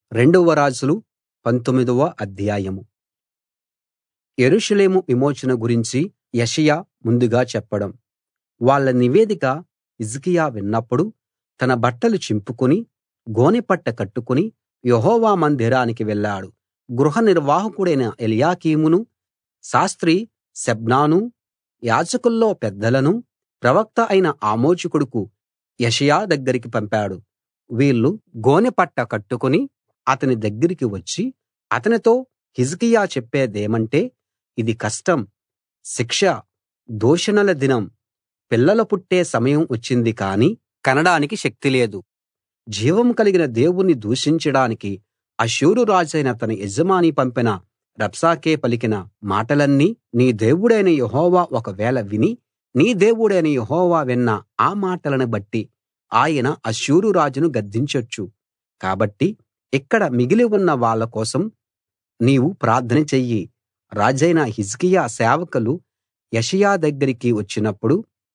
రెండవ రాజులు పంతొమ్మిదవ అధ్యాయం యెరూషలేము విమోచన గురించి యెషయా ముందుగా చెప్పడం వాళ్ళ నివేదిక హిజ్కియా విన్నప్పుడు తన బట్టలు చింపుకుని గోనెపట్ట కట్టుకుని యెహోవా మందిరానికి వెళ్ళాడు గృహ నిర్వాహకుడైన ఎల్యాకీమును శాస్త్రి షెబ్నాను యాజకుల్లో పెద్దలను ప్రవక్త అయిన ఆమోజు కొడుకు యెషయా దగ్గరికి పంపాడు వీళ్ళు గోనెపట్ట కట్టుకుని అతని దగ్గరికి వచ్చి అతనితో హిజ్కియా చెప్పేదేమంటే ఇది కష్టం శిక్ష దూషణల దినం పిల్లలు పుట్టే సమయం వచ్చింది కానీ కనడానికి శక్తి లేదు జీవం కలిగిన దేవుణ్ణి దూషించడానికి అష్షూరు రాజైన తన యజమాని పంపిన రబ్షాకే పలికిన మాటలన్నీ నీ దేవుడైన యెహోవా ఒకవేళ విని నీ దేవుడైన యెహోవా విన్న ఆ మాటలను బట్టి ఆయన అష్షూరు రాజును గద్దించొచ్చు కాబట్టి ఇక్కడ మిగిలి ఉన్న వాళ్ళ కోసం నీవు ప్రార్థన చెయ్యి రాజైన హిజ్కియా సేవకులు యెషయా దగ్గరికి వచ్చినప్పుడు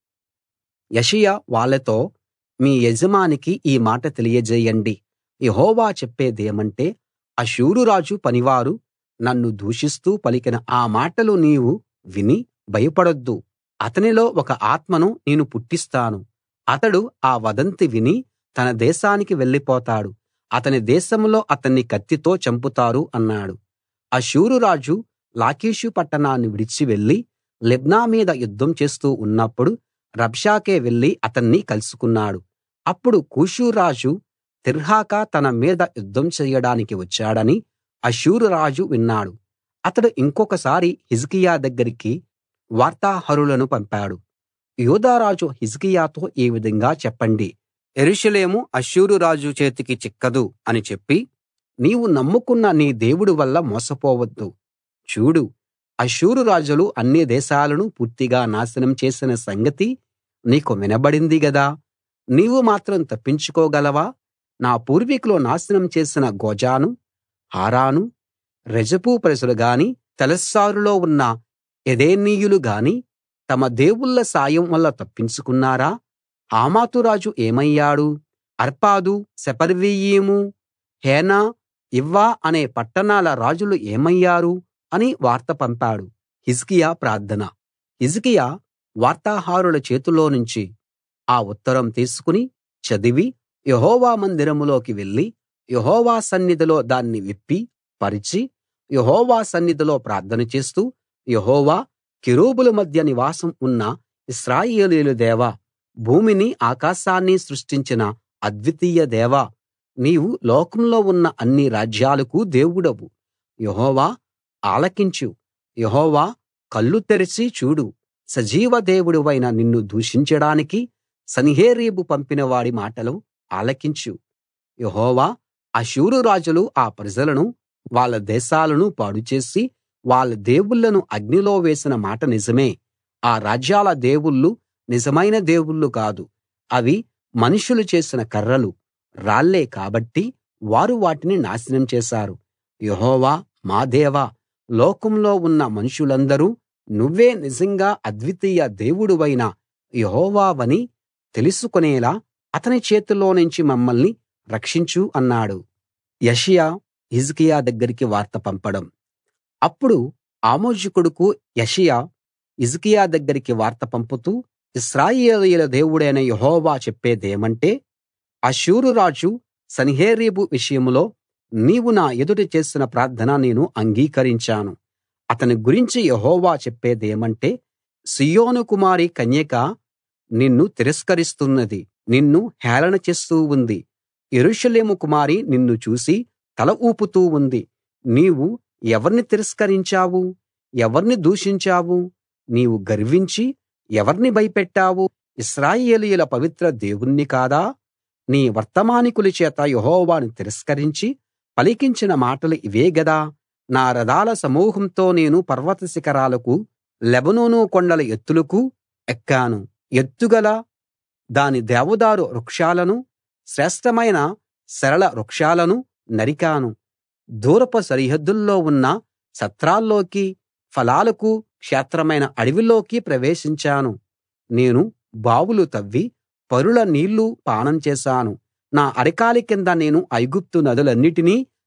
యెషయా వాళ్ళతో మీ యజమానికి ఈ మాట తెలియజేయండి యెహోవా చెప్పేదేమంటే అష్షూరు రాజు పనివారు నన్ను దూషిస్తూ పలికిన ఆ మాటలు నీవు విని భయపడొద్దు అతనిలో ఒక ఆత్మను నేను పుట్టిస్తాను అతడు ఆ వదంతి విని తన దేశానికి వెళ్ళిపోతాడు అతని దేశంలో అతన్ని కత్తితో చంపుతారు అన్నాడు అష్షూరు రాజు లాకీషు పట్టణాన్ని విడిచి వెళ్లి లిబ్నా మీద యుద్ధం చేస్తూ ఉన్నప్పుడు రబ్షాకే వెళ్లి అతన్ని కలుసుకున్నాడు అప్పుడు కూషు రాజు తిర్హాకా తన మీద యుద్ధం చెయ్యడానికి వచ్చాడని అష్షూరు రాజు విన్నాడు అతడు ఇంకొకసారి హిజ్కియా దగ్గరికి వార్తాహరులను పంపాడు యూదారాజు హిజ్కియాతో ఈ విధంగా చెప్పండి యెరూషలేము అష్షూరు రాజు చేతికి చిక్కదు అని చెప్పి నీవు నమ్ముకున్న నీ దేవుడి వల్ల మోసపోవద్దు చూడు అష్షూరు రాజులు అన్ని దేశాలను పూర్తిగా నాశనం చేసిన సంగతి నీకు వినబడింది గదా నీవు మాత్రం తప్పించుకోగలవా నా పూర్వీకులు నాశనం చేసిన గోజాను హారాను రెజపు ప్రజలు గాని తెలశ్శారులో ఉన్న ఎదెనీయులు గాని తమ దేవుళ్ళ సాయం వల్ల తప్పించుకున్నారా హమాతు రాజు ఏమయ్యాడు అర్పాదు సెపర్వీయీము హేన ఇవ్వా అనే పట్టణాల రాజులు ఏమయ్యారు అని వార్త పంపాడు హిజ్కియా ప్రార్థన హిజ్కియా వార్తాహరుల చేతిలో నుంచి ఆ ఉత్తరం తీసుకుని చదివి యెహోవా మందిరంలోకి వెళ్లి యెహోవా సన్నిధిలో దాన్ని విప్పి పరిచి యెహోవా సన్నిధిలో ప్రార్థన చేస్తూ యెహోవా కెరూబుల మధ్య నివాసం ఉన్న ఇశ్రాయేలీయుల దేవా భూమిని ఆకాశాన్ని సృష్టించిన అద్వితీయ దేవా నీవు లోకంలో ఉన్న అన్ని రాజ్యాలకు దేవుడవు యెహోవా ఆలకించు యెహోవా కళ్ళు తెరిచి చూడు సజీవ దేవుడివైన నిన్ను దూషించడానికి సన్హెరీబు పంపిన వాడి మాటలు ఆలకించు యెహోవా అష్షూరు రాజులు ఆ ప్రజలను వాళ్ళ దేశాలను పాడుచేసి వాళ్ళ దేవుళ్ళను అగ్నిలో వేసిన మాట నిజమే ఆ రాజ్యాల దేవుళ్ళు నిజమైన దేవుళ్ళు కాదు అవి మనుషులు చేసిన కర్రలు రాళ్లే కాబట్టి వారు వాటిని నాశనం చేశారు యెహోవా మా దేవా లోకంలో ఉన్న మనుషులందరూ నువ్వే నిజంగా అద్వితీయ దేవుడివైన యెహోవావని తెలుసుకునేలా అతని చేతిలో నుంచి మమ్మల్ని రక్షించు అన్నాడు యెషయా హిజ్కియా దగ్గరికి వార్త పంపడం అప్పుడు ఆమోజు కొడుకు యెషయా హిజ్కియా దగ్గరికి వార్త పంపుతూ ఇశ్రాయేలీయుల దేవుడైన యెహోవా చెప్పేదేమంటే అష్షూరు రాజు సన్హెరీబు విషయంలో నీవు నా ఎదుట చేసిన ప్రార్థన నేను అంగీకరించాను అతని గురించి యెహోవా చెప్పేదేమంటే సీయోను కుమారి కన్యక నిన్ను తిరస్కరిస్తున్నది నిన్ను హేళన చేస్తూ ఉంది యెరూషలేము కుమారి నిన్ను చూసి తల ఊపుతూ ఉంది నీవు ఎవర్ని తిరస్కరించావు ఎవర్ని దూషించావు నీవు గర్వించి ఎవర్ని భయపెట్టావు ఇశ్రాయేలీయుల పవిత్ర దేవుణ్ణి కాదా నీ వర్తమానికుల చేత యెహోవాను తిరస్కరించి పలికించిన మాటలు ఇవే గదా నా రథాల సమూహంతో నేను పర్వత శిఖరాలకు లెబానోను కొండల ఎత్తులకు ఎక్కాను ఎత్తుగల దాని దేవదారు వృక్షాలను శ్రేష్ఠమైన సరళ వృక్షాలను నరికాను దూరపు సరిహద్దుల్లో ఉన్న సత్రాల్లోకి ఫలాలకు క్షేత్రమైన అడవిలోకి ప్రవేశించాను నేను బావులు తవ్వి పరుల నీళ్లు పానం చేశాను నా అరకాలి కింద నేను ఐగుప్తు నదులన్నిటినీ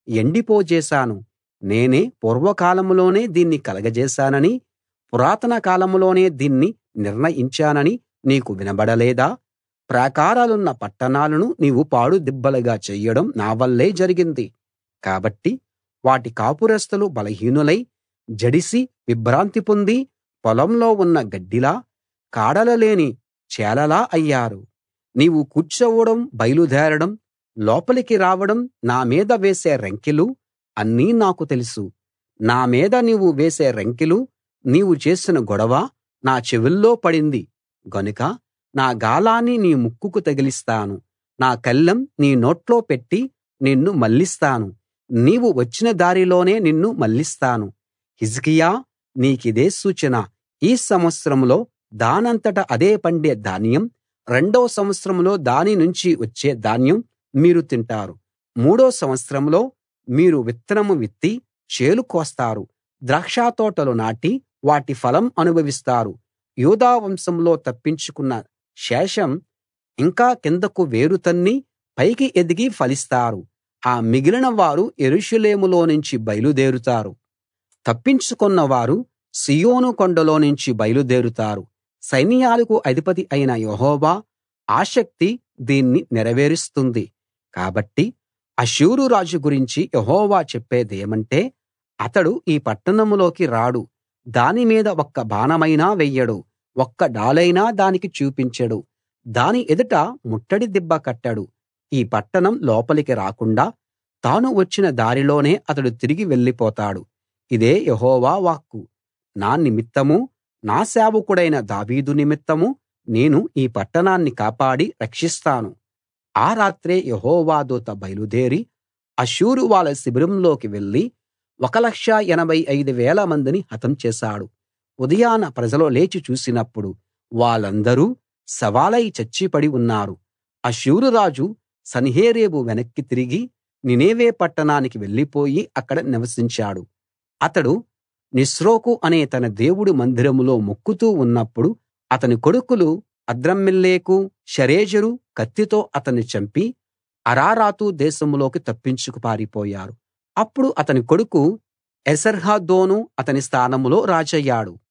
ఎండిపోజేశాను నేనే పూర్వకాలంలోనే దీన్ని కలగజేశానని పురాతన కాలంలోనే దీన్ని నిర్ణయించానని నీకు వినబడలేదా ప్రాకారాలున్న పట్టణాలను నీవు పాడు దిబ్బలుగా చెయ్యడం నా వల్లే జరిగింది కాబట్టి వాటి కాపురస్థులు బలహీనులై జడిసి విభ్రాంతి పొంది పొలంలో ఉన్న గడ్డిలా కాడలు లేని చేలలా అయ్యారు నీవు కూర్చోవడం బయలుదేరడం లోపలికి రావడం నా మీద వేసే రంకెలు అన్నీ నాకు తెలుసు నా మీద నీవు వేసే రంకెలు నీవు చేసిన గొడవ నా చెవుల్లో పడింది గనుక నా గాలాన్ని నీ ముక్కుకు తగిలిస్తాను నా కళ్ళెం నీ నోట్లో పెట్టి నిన్ను మళ్లిస్తాను నీవు వచ్చిన దారిలోనే నిన్ను మళ్లిస్తాను హిజ్కియా నీకిదే సూచన ఈ సంవత్సరంలో దానంతట అదే పండే ధాన్యం రెండో సంవత్సరంలో దాని నుంచి వచ్చే ధాన్యం మీరు తింటారు మూడో సంవత్సరంలో మీరు విత్తనం విత్తి చేలు కోస్తారు ద్రాక్షతోటలు నాటి వాటి ఫలం అనుభవిస్తారు యూదా వంశంలో తప్పించుకున్న శేషం ఇంకా కిందకు వేరు తన్ని పైకి ఎదిగి ఫలిస్తారు ఆ మిగిలిన వారు యెరూషలేములో నుంచి బయలుదేరుతారు తప్పించుకొన్న వారు సీయోను కొండలో నుంచి బయలుదేరుతారు సైన్యాలకు అధిపతి అయిన యెహోవా ఆసక్తి దీన్ని నెరవేరుస్తుంది కాబట్టి అష్షూరు రాజు గురించి యెహోవా చెప్పేదేమంటే అతడు ఈ పట్టణంలోకి రాడు దాని మీద ఒక్క బాణమైనా వెయ్యడు ఒక్క డాలైనా దానికి చూపించడు దాని ఎదుట ముట్టడి దిబ్బ కట్టడు ఈ పట్టణం లోపలికి రాకుండా తాను వచ్చిన దారిలోనే అతడు తిరిగి వెళ్ళిపోతాడు ఇదే యెహోవా వాక్కు నా నిమిత్తమూ నా సేవకుడైన దావీదు నిమిత్తమూ నేను ఈ పట్టణాన్ని కాపాడి రక్షిస్తాను ఆ రాత్రే యెహోవా దూత బయలుదేరి అష్షూరు వాళ్ళ శిబిరంలోకి వెళ్లి 1 85000 మందిని హతం చేశాడు ఉదయాన ప్రజలు లేచి చూసినప్పుడు వాళ్ళందరూ శవాలై చచ్చి ఉన్నారు అష్షూరు రాజు సన్హెరీబు వెనక్కి తిరిగి నీనెవె పట్టణానికి వెళ్ళిపోయి అక్కడ నివసించాడు అతడు నిస్రోకు అనే తన దేవుడి మందిరంలో మొక్కుతూ ఉన్నప్పుడు అతని కొడుకులు అద్రమ్మెల్లెకు షరెజెరు కత్తితో అతన్ని చంపి అరారాతు దేశంలోకి తప్పించుకు పారిపోయారు అప్పుడు అతని కొడుకు ఎసర్హద్దోను అతని స్థానంలో రాజయ్యాడు